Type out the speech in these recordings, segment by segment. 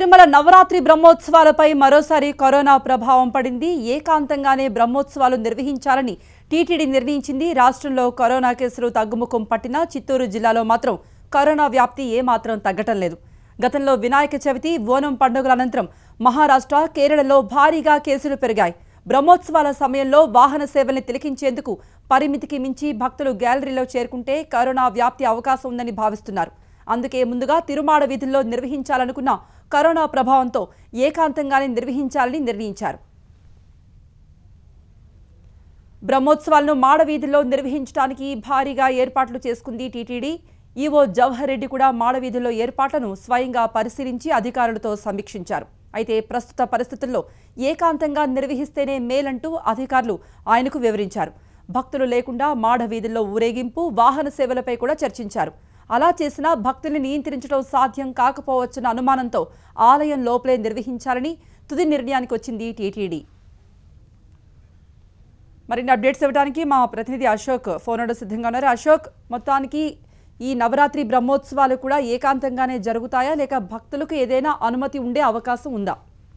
తిరుమల నవరాత్రి బ్రహ్మోత్సవాలపై మరోసారి కరోనా ప్రభావం పడింది ఏకాంతంగానే బ్రహ్మోత్సవాలు నిర్వహించాలని టీటీడీ నిర్ణయించింది రాష్ట్రంలో కరోనా కేసులు తగ్గుముఖం పట్టినా చిత్తూరు జిల్లాలో మాత్రం కరోనా వ్యాప్తి ఏమాత్రం తగ్గటం లేదు గతంలో వినాయక చవితి ఓనం పండుగల అనంతరం మహారాష్ట్ర కేరళలో భారీగా కేసులు పెరిగాయి బ్రహ్మోత్సవాల సమయంలో వాహన సేవల్ని తిలకించేందుకు పరిమితికి మించి భక్తులు గ్యాలరీలో చేరుకుంటే కరోనా వ్యాప్తి అవకాశం ఉందని భావిస్తున్నారు అందుకే ముందుగా తిరుమాడ వీధుల్లో నిర్వహించాలనుకున్న కరోనా ప్రభావంతో ఏకాంతంగానే నిర్వహించాలని నిర్ణయించారు బ్రహ్మోత్సవాలను మాడవీధుల్లో నిర్వహించడానికి భారీగా ఏర్పాట్లు చేసుకుంది టీటీడీ ఈవో జవహర్ రెడ్డి కూడా మాడవీధుల్లో ఏర్పాట్లను స్వయంగా పరిశీలించి అధికారులతో సమీక్షించారు అయితే ప్రస్తుత పరిస్థితుల్లో ఏకాంతంగా నిర్వహిస్తేనే మేలంటూ అధికారులు ఆయనకు వివరించారు భక్తులు లేకుండా మాడ వీధుల్లో ఊరేగింపు వాహన సేవలపై కూడా చర్చించారు అలా చేసినా భక్తుల్ని నియంత్రించడం సాధ్యం కాకపోవచ్చన్న అనుమానంతో ఆలయం లోపలే నిర్వహించాలని తుది నిర్ణయానికి వచ్చింది టీటీడీ మరిన్ని అప్డేట్స్ ఇవ్వడానికి మా ప్రతినిధి అశోక్ ఫోన్ ఆర్డర్ సిద్ధంగా ఉన్నారు అశోక్ మొత్తానికి ఈ నవరాత్రి బ్రహ్మోత్సవాలు కూడా ఏకాంతంగానే జరుగుతాయా లేక భక్తులకు ఏదైనా అనుమతి ఉండే అవకాశం ఉందా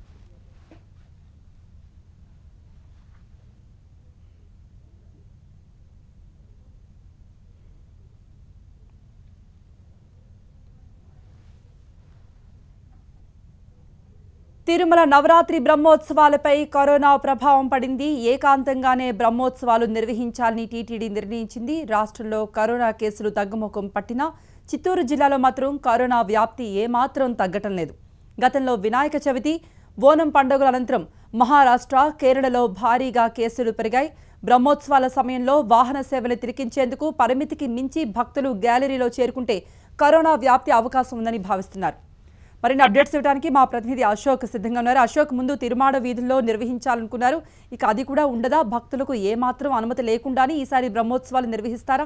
తిరుమల నవరాత్రి బ్రహ్మోత్సవాలపై కరోనా ప్రభావం పడింది ఏకాంతంగానే బ్రహ్మోత్సవాలు నిర్వహించాలని టీటీడీ నిర్ణయించింది రాష్ట్రంలో కరోనా కేసులు తగ్గుముఖం పట్టినా చిత్తూరు జిల్లాలో మాత్రం కరోనా వ్యాప్తి ఏమాత్రం తగ్గటం లేదు గతంలో వినాయక చవితి ఓనం పండుగల అనంతరం మహారాష్ట్ర కేరళలో భారీగా కేసులు పెరిగాయి బ్రహ్మోత్సవాల సమయంలో వాహన సేవలు తిరిగించేందుకు పరిమితికి మించి భక్తులు గ్యాలరీలో చేరుకుంటే కరోనా వ్యాప్తి అవకాశం ఉందని భావిస్తున్నారు మరిన్ని అప్డేట్స్ ఇవ్వడానికి మా ప్రతినిధి అశోక్ సిద్ధంగా ఉన్నారు అశోక్ ముందు తిరుమాడ వీధుల్లో నిర్వహించాలనుకున్నారు ఇక అది కూడా ఉండదా భక్తులకు ఏమాత్రం అనుమతి లేకుండానే ఈసారి బ్రహ్మోత్సవాలు నిర్వహిస్తారా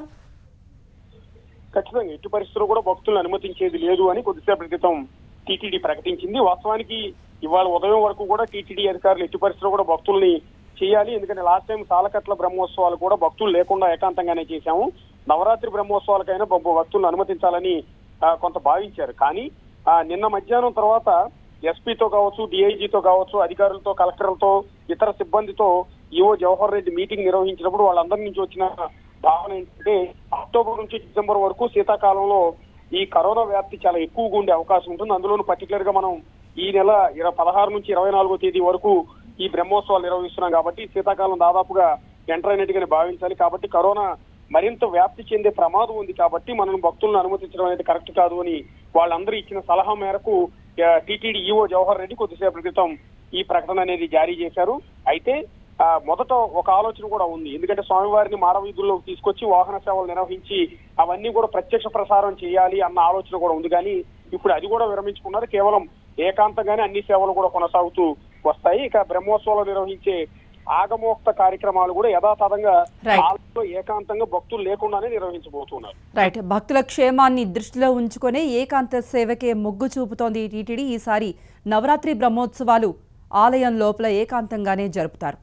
ఖచ్చితంగా ఎట్టి పరిస్థితుల్లో కూడా భక్తులను అనుమతించేది లేదు అని కొద్దిసేపటి క్రితం టీటీడీ ప్రకటించింది వాస్తవానికి ఇవాళ ఉదయం వరకు కూడా టీటీడీ అధికారులు ఎట్టి పరిస్థితుల్లో కూడా భక్తుల్ని చేయాలి ఎందుకంటే లాస్ట్ టైం సాలకట్ల బ్రహ్మోత్సవాలు కూడా భక్తులు లేకుండా ఏకాంతంగానే చేశాము నవరాత్రి బ్రహ్మోత్సవాలకైనా భ- భక్తులను అనుమతించాలని ఆ, కొంత భావించారు కానీ ఆ, నిన్న మధ్యాహ్నం తర్వాత ఎస్పీతో కావచ్చు డిఐజీతో కావచ్చు అధికారులతో కలెక్టర్లతో ఇతర సిబ్బందితో ఈవో జవహర్ రెడ్డి మీటింగ్ నిర్వహించినప్పుడు వాళ్ళందరి నుంచి వచ్చిన భావన ఏంటంటే అక్టోబర్ నుంచి డిసెంబర్ వరకు శీతాకాలంలో ఈ కరోనా వ్యాప్తి చాలా ఎక్కువగా ఉండే అవకాశం ఉంటుంది అందులోనూ పర్టికులర్ గా మనం ఈ నెల ఇరవై పదహారు నుంచి ఇరవై నాలుగో తేదీ వరకు ఈ బ్రహ్మోత్సవాలు నిర్వహిస్తున్నాం కాబట్టి శీతాకాలం దాదాపుగా ఎంటర్ అయినట్టుగానే భావించాలి కాబట్టి కరోనా మరింత వ్యాప్తి చెందే ప్రమాదం ఉంది కాబట్టి మనం భక్తులను అనుమతించడం అనేది కరెక్ట్ కాదు అని వాళ్ళందరూ ఇచ్చిన సలహా మేరకు టీటీడీ ఈవో జవహర్ రెడ్డి కొద్దిసేపటి క్రితం ఈ ప్రకటన అనేది జారీ చేశారు అయితే ఆ, మొదట ఒక ఆలోచన కూడా ఉంది ఎందుకంటే స్వామివారిని మాడవీధుల్లోకి తీసుకొచ్చి వాహన సేవలు నిర్వహించి అవన్నీ కూడా ప్రత్యక్ష ప్రసారం చేయాలి అన్న ఆలోచన కూడా ఉంది కానీ ఇప్పుడు అది కూడా విరమించుకున్నారు కేవలం ఏకాంతంగానే అన్ని సేవలు కూడా కొనసాగుతూ వస్తాయి ఇక బ్రహ్మోత్సవాలు నిర్వహించే ఆగమోక్త కార్యక్రమాలు కూడా యథాతథంగా Right. ఆలయంలో ఏకాంతంగా భక్తులు లేకుండానే నిర్వహించబోతున్నారు రైట్ భక్తుల క్షేమాన్ని దృష్టిలో ఉంచుకొని ఏకాంత సేవకే మొగ్గు చూపుతోంది ఈ టీటీడీ ఈసారి నవరాత్రి బ్రహ్మోత్సవాలు ఆలయం లోపల ఏకాంతంగానే జరుపుతారు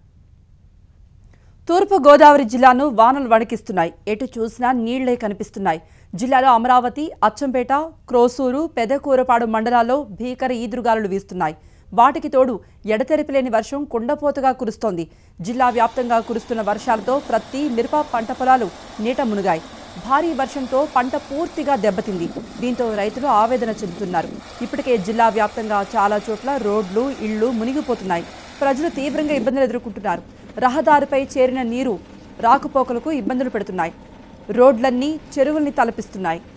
తూర్పు గోదావరి జిల్లాను వానలు వణికిస్తున్నాయి ఎటు చూసినా నీళ్లే కనిపిస్తున్నాయి జిల్లాలో అమరావతి అచ్చంపేట క్రోసూరు పెదకూరపాడు మండలాల్లో భీకర ఈదురుగాలులు వీస్తున్నాయి వాటికి తోడు ఎడతెరిపిలేని వర్షం కుండపోతగా కురుస్తోంది జిల్లా వ్యాప్తంగా కురుస్తున్న వర్షాలతో ప్రతి మిరప పంట పొలాలు నీట మునిగాయి భారీ వర్షంతో పంట పూర్తిగా దెబ్బతింది దీంతో రైతులు ఆవేదన చెందుతున్నారు ఇప్పటికే జిల్లా వ్యాప్తంగా చాలా చోట్ల రోడ్లు ఇళ్లు మునిగిపోతున్నాయి ప్రజలు తీవ్రంగా ఇబ్బందులు ఎదుర్కొంటున్నారు రహదారిపై చేరిన నీరు రాకపోకలకు ఇబ్బందులు పెడుతున్నాయి రోడ్లన్నీ చెరువుల్ని తలపిస్తున్నాయి